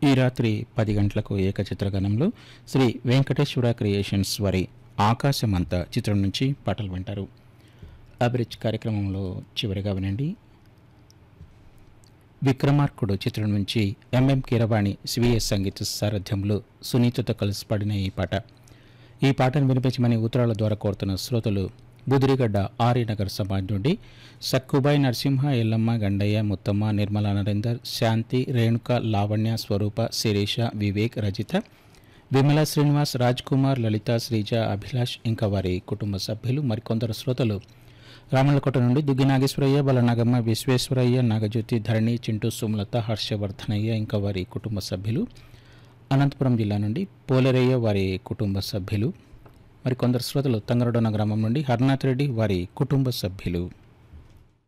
ఈ రాత్రి పది గంటలకు ఏకచిత్రగణంలో శ్రీ వెంకటేశ్వర క్రియేషన్స్ వారి ఆకాశమంత చిత్రం నుంచి పాటలు వింటారు అభిరుచి కార్యక్రమంలో చివరిగా వినండి విక్రమార్కుడు చిత్రం నుంచి ఎంఎం కీరవాణి స్వీయ సంగీత సారథ్యంలో సునీతతో కలిసి పాడిన ఈ పాట ఈ పాటను వినిపించమని ఉత్తరాల ద్వారా కోరుతున్న శ్రోతలు బుదిరిగడ్డ ఆర్యనగర్ సమాజ్ నుండి సక్కుబాయి నరసింహ ఎల్లమ్మ గండయ్య ముత్తమ్మ నిర్మలా నరేందర్ శాంతి రేణుక లావణ్య స్వరూప శిరీష వివేక్ రజిత విమల శ్రీనివాస్ రాజ్ కుమార్ లలిత శ్రీజ అభిలాష్ ఇంకా వారి కుటుంబ సభ్యులు మరికొందరు శ్రోతలు రామలకోట నుండి దుగ్గి నాగేశ్వరయ్య బలనాగమ్మ విశ్వేశ్వరయ్య నాగజ్యోతి ధరణి చింటూ సుమలత హర్షవర్ధనయ్య ఇంకా వారి కుటుంబ సభ్యులు అనంతపురం జిల్లా నుండి పోలేరయ్య వారి కుటుంబ సభ్యులు మరికొందరు శ్రోతలు తంగరడోన గ్రామం నుండి హర్నాథ్ రెడ్డి వారి కుటుంబ సభ్యులు